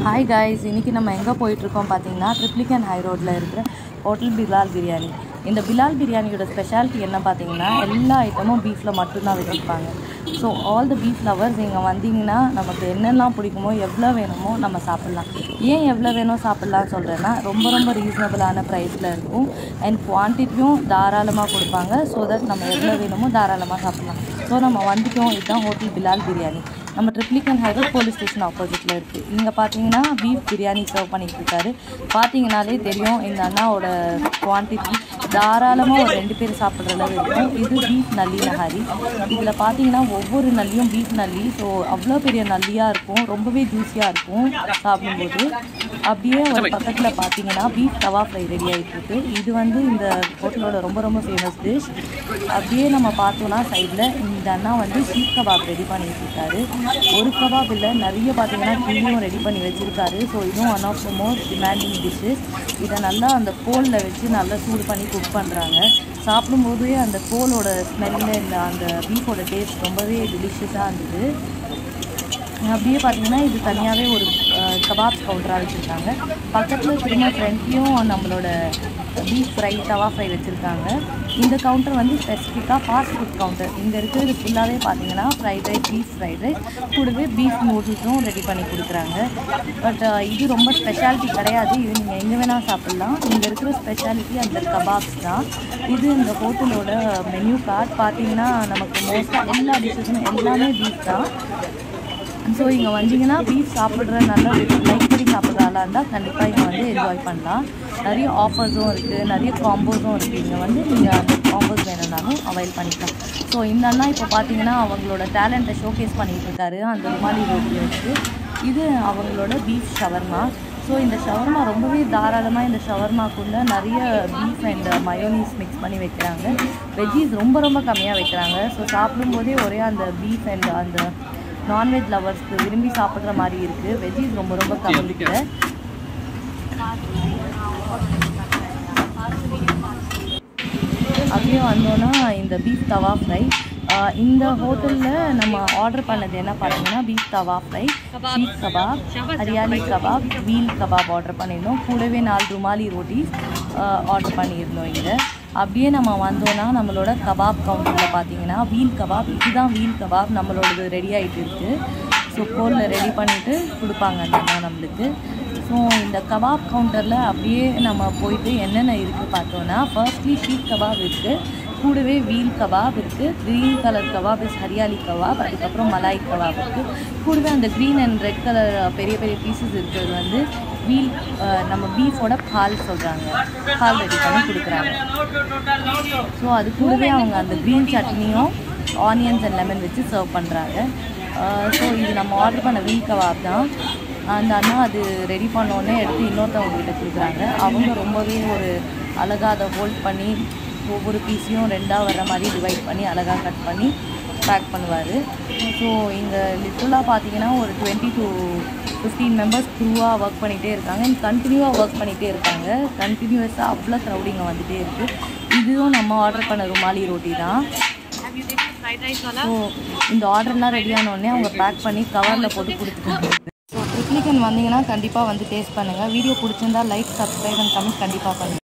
hi guys இன்றைக்கி நம்ம எங்கே போயிட்டுருக்கோம் பார்த்தீங்கன்னா ட்ரிப்ளிகன் ஹை ரோட்டில் இருக்கிற ஹோட்டல் பிலால் பிரியாணி இந்த பிலால் பிரியாணியோட ஸ்பெஷாலிட்டி என்ன பார்த்தீங்கன்னா எல்லா ஐட்டமும் பீஃபில் மட்டும்தான் வச்சுருப்பாங்க so all the beef lovers இங்கே வந்தீங்கன்னா நமக்கு என்னெல்லாம் பிடிக்குமோ எவ்வளோ வேணுமோ நம்ம சாப்பிட்லாம் ஏன் எவ்வளோ வேணும் சாப்பிட்லாம் சொல்கிறேன்னா ரொம்ப ரொம்ப ரீசனபிளான ப்ரைஸில் இருக்கும் அண்ட் குவான்டிட்டியும் தாராளமாக கொடுப்பாங்க ஸோ தட் நம்ம எவ்வளோ வேணுமோ தாராளமாக சாப்பிட்லாம் ஸோ நம்ம வந்துட்டோம் இதுதான் ஹோட்டல் பிலால் பிரியாணி நம்ம ட்ரிப்ளிகன் ஹைரோட் போலீஸ் ஸ்டேஷன் ஆப்போசிட்டில் இருக்குது இங்கே பார்த்தீங்கன்னா பீஃப் பிரியாணி சர்வ் பண்ணிட்டு இருக்காரு பார்த்தீங்கனாலே தெரியும் இந்த அண்ணாவோட குவான்டிட்டி தாராளமாக ஒரு ரெண்டு பேர் சாப்பிட்ற அளவு இருக்கும் இது பீஃப் நல்லி நஹாரி இதில் பார்த்தீங்கன்னா ஒவ்வொரு நல்லியும் பீஃப் நல்லி ஸோ அவ்வளோ பெரிய நல்லியாக இருக்கும் ரொம்பவே ஜூஸியாக இருக்கும் சாப்பிடும்போது அப்படியே ஒரு பக்கத்தில் பார்த்தீங்கன்னா பீஃப் தவா ஃப்ரை ரெடி ஆகிட்டு இருக்கு இது வந்து இந்த ஹோட்டலோட ரொம்ப ரொம்ப ஃபேமஸ் டிஷ் அப்படியே நம்ம பார்த்தோன்னா சைடில் இந்த அண்ணா வந்து சீக் கபாப் ரெடி பண்ணிட்டு இருக்காரு ஒரு கபாப் இல்லை நிறைய பார்த்தீங்கன்னா கிளியும் ரெடி பண்ணி வச்சுருக்காரு ஸோ இதுவும் one of the most demanding dishes இதை நல்லா அந்த கோலில் வச்சு நல்லா சூடு பண்ணி குக் பண்ணுறாங்க சாப்பிடும்போதே அந்த கோலோட ஸ்மெல்லு இந்த அந்த பீஃபோட டேஸ்ட் ரொம்பவே டெலிஷியஸாக இருந்தது அப்படியே பார்த்தீங்கன்னா இது தனியாகவே ஒரு கபாப் கவுண்டராக வச்சுருக்காங்க பக்கத்தில் திரும்ப ஃப்ரண்ட்லேயும் நம்மளோட பீஃப் ஃப்ரை தவா ஃப்ரை வச்சுருக்காங்க இந்த கவுண்டர் வந்து ஸ்பெசிஃபிக்காக ஃபாஸ்ட் ஃபுட் கவுண்டர் இங்கே இருக்கிறது ஃபுல்லாகவே பார்த்தீங்கன்னா fried rice beef fried rice கூடவே பீஃப் நூடுல்ஸும் ரெடி பண்ணி கொடுக்குறாங்க பட் இது ரொம்ப ஸ்பெஷாலிட்டி கிடையாது இது நீங்கள் எங்கே வேணால் சாப்பிட்லாம் இங்கே இருக்கிற ஸ்பெஷாலிட்டி அந்த கபாப்ஸ் தான் இது இந்த ஹோட்டலோட மெனு கார்டு பார்த்தீங்கன்னா நமக்கு மோஸ்ட்டாக எல்லா டிஷ்ஷஸும் எல்லாமே பீஃப் தான் ஸோ இங்கே வந்தீங்கன்னா பீஃப் சாப்பிட்ற நல்லா லைக் பண்ணி சாப்பிட்ற ஆளாக இருந்தால் கண்டிப்பாக இங்கே வந்து என்ஜாய் பண்ணலாம் நிறைய ஆஃபர்ஸும் இருக்குது நிறைய காம்போஸும் இருக்குது இங்கே வந்து நீங்கள் அந்த காம்போஸ் வேணும்னாலும் அவைல் பண்ணிக்கலாம் ஸோ இந்த அண்ணா இப்போ பார்த்தீங்கன்னா அவங்களோட டேலண்ட்டை ஷோகேஸ் பண்ணிகிட்டு இருக்காரு அந்த ருமாலி ரோட்டில் வச்சு இது அவங்களோட பீஃப் ஷவர்மா ஸோ இந்த ஷவர்மா ரொம்பவே தாராளமாக இந்த ஷவர்மாக்குள்ளே நிறைய பீஃப் அண்ட் மயோனீஸ் மிக்ஸ் பண்ணி வைக்கிறாங்க வெஜ்ஜீஸ் ரொம்ப ரொம்ப கம்மியாக வைக்கிறாங்க ஸோ சாப்பிடும்போதே ஒரே அந்த பீஃப் அண்ட் அந்த நான்வெஜ் லவர்ஸ்க்கு விரும்பி சாப்பிட்ற மாதிரி இருக்குது வெஜ்ஜீஸ் ரொம்ப ரொம்ப கம்மி இருக்குது அப்படியே வந்தோன்னா இந்த பீஃப் தவா ஃப்ரை இந்த ஹோட்டலில் நம்ம ஆர்டர் பண்ணது என்ன பார்த்தீங்கன்னா beef tawa fry seekh kebab hariyali kebab veal kebab order பண்ணியிருந்தோம் கூடவே நாலு ருமாலி ரோட்டிஸ் ஆர்டர் பண்ணியிருந்தோம் இங்கே அப்படியே நம்ம வந்தோன்னா நம்மளோட கபாப் கவுண்டரில் பார்த்தீங்கன்னா வீல் கபாப் இதுதான் வீல் கபாப் நம்மளோடது ரெடி ஆகிட்டு இருக்குது ஸோ கோலில் ரெடி பண்ணிவிட்டு கொடுப்பாங்க அந்த நம்மளுக்கு ஸோ இந்த கபாப் கவுண்டரில் அப்படியே நம்ம போயிட்டு என்னென்ன இருக்குது பார்த்தோன்னா ஃபர்ஸ்ட்லி ஷீக் கபாப் இருக்குது கூடவே வீல் கபாப் இருக்குது green colour kebab is hariyali kebab அதுக்கப்புறம் மலாய் கபாப் இருக்குது கூடவே அந்த க்ரீன் அண்ட் ரெட் கலர் பெரிய பெரிய பீசஸ் இருக்கிறது வந்து வீல் நம்ம பீஃபோட பால் சொல்கிறாங்க பால் ரெடி பண்ணி கொடுக்குறாங்க ஸோ அது கூடவே அவங்க அந்த க்ரீன் சட்னியும் ஆனியன்ஸ் அண்ட் லெமன் வச்சு சர்வ் பண்ணுறாங்க ஸோ இது நம்ம ஆர்டர் பண்ண வீல் கபாப் தான் அந்த அண்ணா அது ரெடி பண்ணோடனே எடுத்து இன்னொருத்தவங்க கிட்ட கொடுக்குறாங்க அவங்க ரொம்பவே ஒரு அழகாக அதை ஹோல்ட் பண்ணி ஒவ்வொரு பீஸையும் ரெண்டாக வர்ற மாதிரி டிவைட் பண்ணி அழகாக கட் பண்ணி பேக் பண்ணுவார் ஸோ இங்கே லிட்ரலாக பார்த்தீங்கன்னா ஒரு டுவெண்ட்டி டு ஃபிஃப்டீன் மெம்பர்ஸ் க்ரூவாக ஒர்க் பண்ணிகிட்டே இருக்காங்க அண்ட் கண்டினியூவாக ஒர்க் பண்ணிகிட்டே இருக்காங்க கண்டினியூஸாக அவ்வளோ க்ரௌடிங் வந்துகிட்டே இருக்குது இதுவும் நம்ம ஆர்டர் பண்ண ருமாலி ரோட்டி தான் ஸோ இந்த ஆர்டர்லாம் ரெடியானோடனே அவங்க பேக் பண்ணி கவரில் போட்டு கொடுத்துட்டாங்க ஸோ ட்ரிப்ளிகன் வந்தீங்கன்னா கண்டிப்பாக வந்து டேஸ்ட் பண்ணுங்கள் வீடியோ பிடிச்சிருந்தா லைக் சப்ஸ்கிரைப் அண்ட் கமெண்ட் கண்டிப்பாக பண்ணுங்கள்